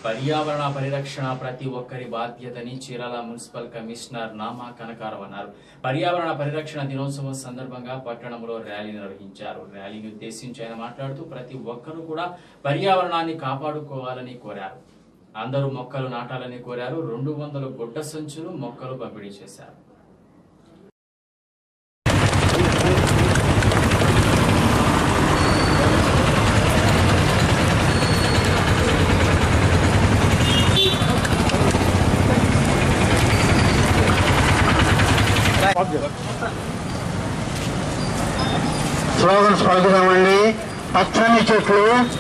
పర్యావరణ పరిరక్షణ ప్రతి ఒక్కరి బాధ్యతని చీరాల మున్సిపల్ కమిషనర్ నామా కనకారావు అన్నారు పర్యావరణ పరిరక్షణ దినోత్సవం సందర్భంగా పట్టణంలో ర్యాలీ నిర్వహించారు ర్యాలీని ఉద్దేశించి ఆయన మాట్లాడుతూ ప్రతి ఒక్కరూ కూడా పర్యావరణాన్ని కాపాడుకోవాలని కోరారు అందరూ మొక్కలు నాటాలని కోరారు రెండు వందల గుడ్డ సంచులు మొక్కలు పంపిణీ చేశారు స్లోగన్స్ పలుకుదామండి పచ్చని చెట్లు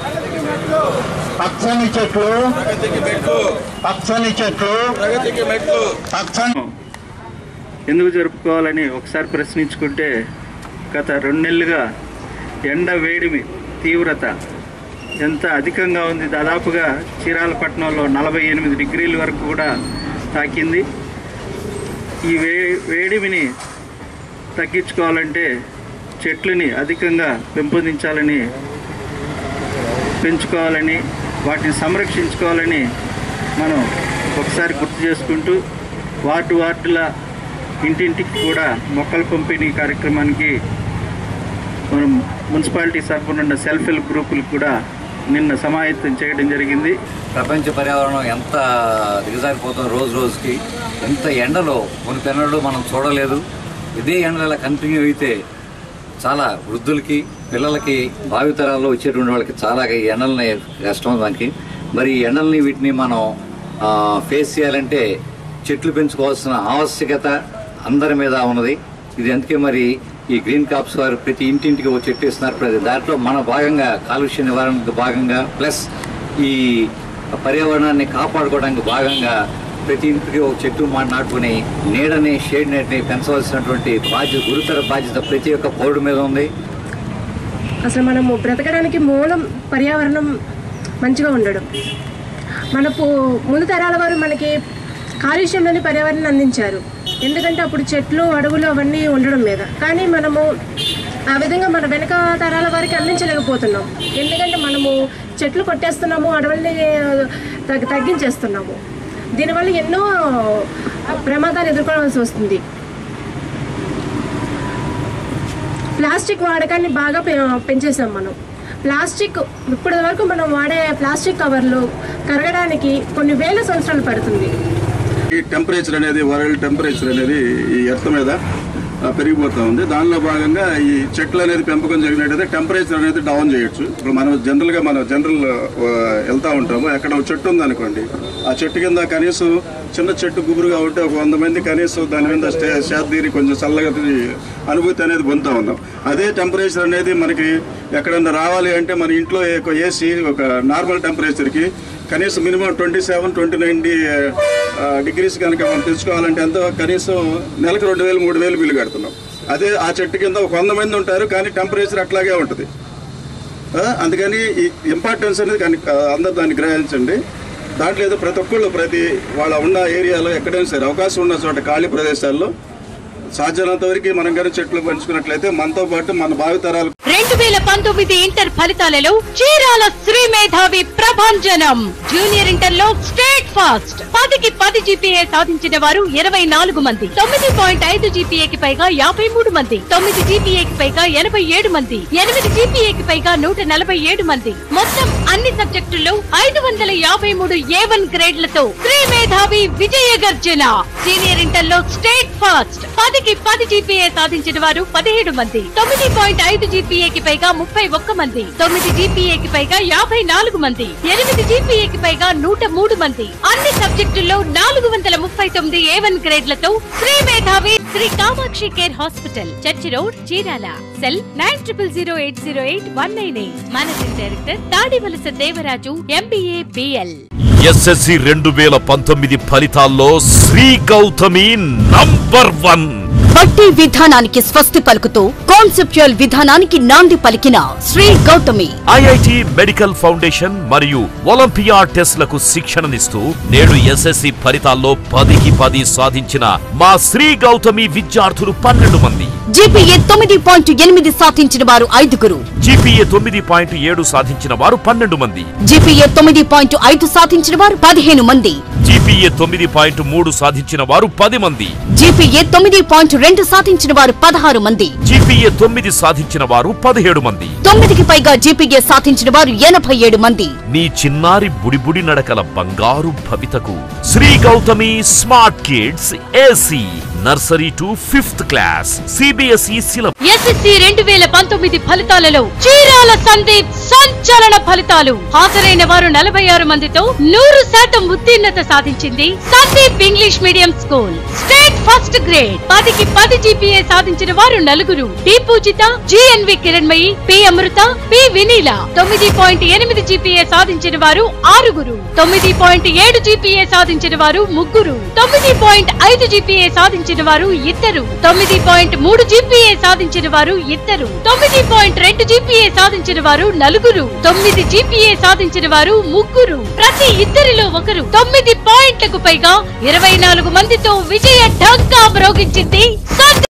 పచ్చని చెట్లు పచ్చని చెట్లు పచ్చని ఎందుకు జరుపుకోవాలని ఒకసారి ప్రశ్నించుకుంటే గత రెండు నెలలుగా ఎండ వేడిమి తీవ్రత ఎంత అధికంగా ఉంది దాదాపుగా చీరాలపట్నంలో నలభై ఎనిమిది డిగ్రీల వరకు కూడా తాకింది ఈ వే వేడిమిని తగ్గించుకోవాలంటే చెట్లని అధికంగా పెంపొందించాలని పెంచుకోవాలని వాటిని సంరక్షించుకోవాలని మనం ఒకసారి గుర్తు చేసుకుంటూ వార్డు వార్డుల ఇంటింటికి కూడా మొక్కల పంపిణీ కార్యక్రమానికి మనం మున్సిపాలిటీ తరఫున ఉన్న సెల్ఫ్ హెల్ప్ గ్రూపులకు కూడా నిన్న సమాయత్తం చేయడం జరిగింది ప్రపంచ పర్యావరణం ఎంత దిగజారిపోతుంది రోజు రోజుకి ఎంత ఎండలో మునిపెన్నడూ మనం చూడలేదు ఇదే ఎండలు ఇలా కంటిన్యూ అయితే చాలా వృద్ధులకి పిల్లలకి భావితరాల్లో వచ్చేటువంటి వాళ్ళకి చాలా ఈ ఎండలని కష్టం దానికి మరి ఈ ఎండల్ని వీటిని మనం ఆ, ఫేస్ చేయాలంటే చెట్లు పెంచుకోవాల్సిన ఆవశ్యకత అందరి మీద ఉన్నది ఇది అందుకే మరి ఈ గ్రీన్ కాప్స్ వారు ప్రతి ఇంటింటికి ఒక చెట్టు ఇస్తున్నారు ప్రతి దాంట్లో మన భాగంగా కాలుష్య నివారణకు భాగంగా ప్లస్ ఈ పర్యావరణాన్ని కాపాడుకోవడానికి భాగంగా ప్రతి ఇంటికి ఒక చెట్టు మాట నాటుకుని నీడని షేడ్ నెట్ని పెంచవలసినటువంటి బాధ్యత గురుతర బాధ్యత ప్రతి ఒక్క పౌరుడి మీద ఉంది అసలు మనము బ్రతకడానికి మూలం పర్యావరణం మంచిగా ఉండడం మన పు- ముందు తరాల వారు మనకి కాలుష్యంలోని పర్యావరణం అందించారు ఎందుకంటే అప్పుడు చెట్లు అడవులు అవన్నీ ఉండడం మీద కానీ మనము ఆ విధంగా మన వెనక తరాల వారికి అందించలేకపోతున్నాం ఎందుకంటే మనము చెట్లు కొట్టేస్తున్నాము అడవుల్ని తగ్గ తగ్గించేస్తున్నాము దీనివల్ల ఎన్నో ప్రమాదాలు ఎదుర్కోవాల్సి వస్తుంది ప్లాస్టిక్ వాడకాన్ని బాగా పె- పెంచేసాం మనం ప్లాస్టిక్ ఇప్పటి వరకు మనం వాడే ప్లాస్టిక్ కవర్లు కరగడానికి కొన్ని వేల సంవత్సరాలు పడుతుంది ఈ టెంపరేచర్ అనేది వరల్డ్ టెంపరేచర్ అనేది ఈ ఎర్త్ మీద ఆ, పెరిగిపోతూ ఉంది దానిలో భాగంగా ఈ చెట్లు అనేది పెంపకం జరిగినట్టయితే టెంపరేచర్ అనేది డౌన్ చేయొచ్చు ఇప్పుడు మనం జనరల్గా మనం జనరల్ ఆ, వెళ్తా ఉంటాము ఎక్కడ ఒక చెట్టు ఉందనుకోండి ఆ చెట్టు కింద కనీసం చిన్న చెట్టు గుబురుగా ఉంటే ఒక వంద మంది కనీసం దాని మీద స్టే శాతీరి కొంచెం చల్లగా తిరిగి అనుభూతి అనేది పొందుతూ ఉన్నాం అదే టెంపరేచర్ అనేది మనకి ఎక్కడన్నా రావాలి అంటే మన ఇంట్లో ఏసీ ఒక నార్మల్ టెంపరేచర్కి కనీసం minimum twenty seven twenty nine degrees కనుక మనం తెచ్చుకోవాలంటే ఎంతో కనీసం నెలకు రెండు వేలు మూడు వేలు బిల్లు కడుతున్నాం అదే ఆ చెట్టు కింద ఒక వంద మంది ఉంటారు కానీ టెంపరేచర్ అట్లాగే ఉంటుంది ఆ, అందుకని ఈ ఇంపార్టెన్స్ అనేది కానీ ఆ, అందరూ దాన్ని గ్రహించండి దాంట్లో ఏదో ప్రతి ఒక్కళ్ళు ప్రతి వాళ్ళ ఉన్న ఏరియాలో ఎక్కడైనా సరే అవకాశం ఉన్న చోట ఖాళీ ప్రదేశాల్లో సాధ్యమైనంత వరకు మనం కానీ చెట్లు పెంచుకున్నట్లయితే మనతో పాటు మన భావితరాలు రెండు వేల పంతొమ్మిది ఇంటర్ ఫలితాలలో చీరాల శ్రీ మేధావి ప్రభంజనం జూనియర్ ఇంటర్ లో స్టేట్ ఫాస్ట్ పదికి పది జీపీఏ సాధించిన వారు ఇరవై నాలుగు మంది తొమ్మిది పాయింట్ ఐదు జీపీఏకి పైగా యాభై మూడు మంది తొమ్మిది జీపీఏకి పైగా ఎనభై ఏడు మంది ఎనిమిది జీపీఏకి పైగా నూట నలభై ఏడు మంది మొత్తం అన్ని సబ్జెక్టుల్లో ఐదు వందల యాభై మూడు ఏ వన్ గ్రేడ్లతో శ్రీ మేధావి విజయ గర్జన సీనియర్ ఇంటర్ లో స్టేట్ ఫాస్ట్ పదికి పది జీపీఏ సాధించిన వారు పదిహేడు మంది తొమ్మిది పాయింట్ ఐదు జీపీఏకి పైగా ముప్పై ఒక్క మంది తొమ్మిది జీపీఏకి పైగా యాభై నాలుగు మంది ఎనిమిది జీపీఏకి పైగా నూట మూడు మంది అన్ని సబ్జెక్టుల్లో నాలుగు వందల ముప్పై తొమ్మిది ఏ వన్ గ్రేడ్లతో Shri Medhavi Shri Kamakshi care hospital church road Chirala cell nine triple zero eight zero eight one nine eight managing director Tadivalasa Devaraju MBA BL SSC రెండు వేల పంతొమ్మిది ఫలితాల్లో శ్రీ గౌతమి నంబర్ వన్ బట్టి విధానానికి స్వస్తి పలుకుతూ కాన్సెప్చువల్ విధానానికి నాంది పలికిన Shri Gautami IIT medical foundation మరియు ఒలింపియా టెస్ట్లకు శిక్షణనిస్తూ నేడు ఎస్ఎస్సి ఫలితాల్లో పదికి పది సాధించిన మా శ్రీ గౌతమి విద్యార్థులు పన్నెండు మంది జీపీఏ తొమ్మిది పాయింట్ ఎనిమిది సాధించిన వారు ఐదుగురు జీపీఏ తొమ్మిది పాయింట్ ఏడు సాధించిన వారు పన్నెండు మంది జీపీఏ తొమ్మిది పాయింట్ ఐదు సాధించిన వారు పదిహేను మంది జీపీఏ తొమ్మిది పాయింట్ మూడు సాధించిన వారు పది మంది జీపీఏ తొమ్మిది పాయింట్ రెండు సాధించిన వారు పదహారు మంది జీపీఏ తొమ్మిది సాధించిన వారు పదిహేడు మంది తొమ్మిదికి పైగా జీపీఏ సాధించిన వారు ఎనభై ఏడు మంది నీ చిన్నారి బుడిబుడి నడకల బంగారు భవితకు Shri Gautami smart kids AC nursery to fifth class CBSE syllabus SSC రెండు వేల పంతొమ్మిది ఫలితాలలో చీరాల సందీప్ సంచలన ఫలితాలు హాజరైన వారు నలభై ఆరు మందితో నూరు శాతం ఉత్తీర్ణత సాధించింది Sandeep English medium school state first grade పదికి పది జీపీఏ సాధించిన వారు నలుగురు D Poojitha GNV Kiranmayi P Amrutha P Vineela తొమ్మిది పాయింట్ ఎనిమిది జీపీఏ సాధించిన వారు ఆరుగురు తొమ్మిది పాయింట్ ఏడు జీపీఏ సాధించిన వారు ముగ్గురు తొమ్మిది పాయింట్ ఐదు జీపీఏ సాధించిన వారు ఇద్దరు తొమ్మిది పాయింట్ మూడు జీపీఏ సాధించిన వారు ఇద్దరు తొమ్మిది పాయింట్ రెండు జీపీఏ సాధించిన వారు నలుగురు తొమ్మిది జీపీఏ సాధించిన వారు ముగ్గురు ప్రతి ఇద్దరిలో ఒకరు తొమ్మిది పాయింట్లకు పైగా ఇరవై నాలుగు మందితో విజయ ఢంకా మ్రోగించింది సందీప్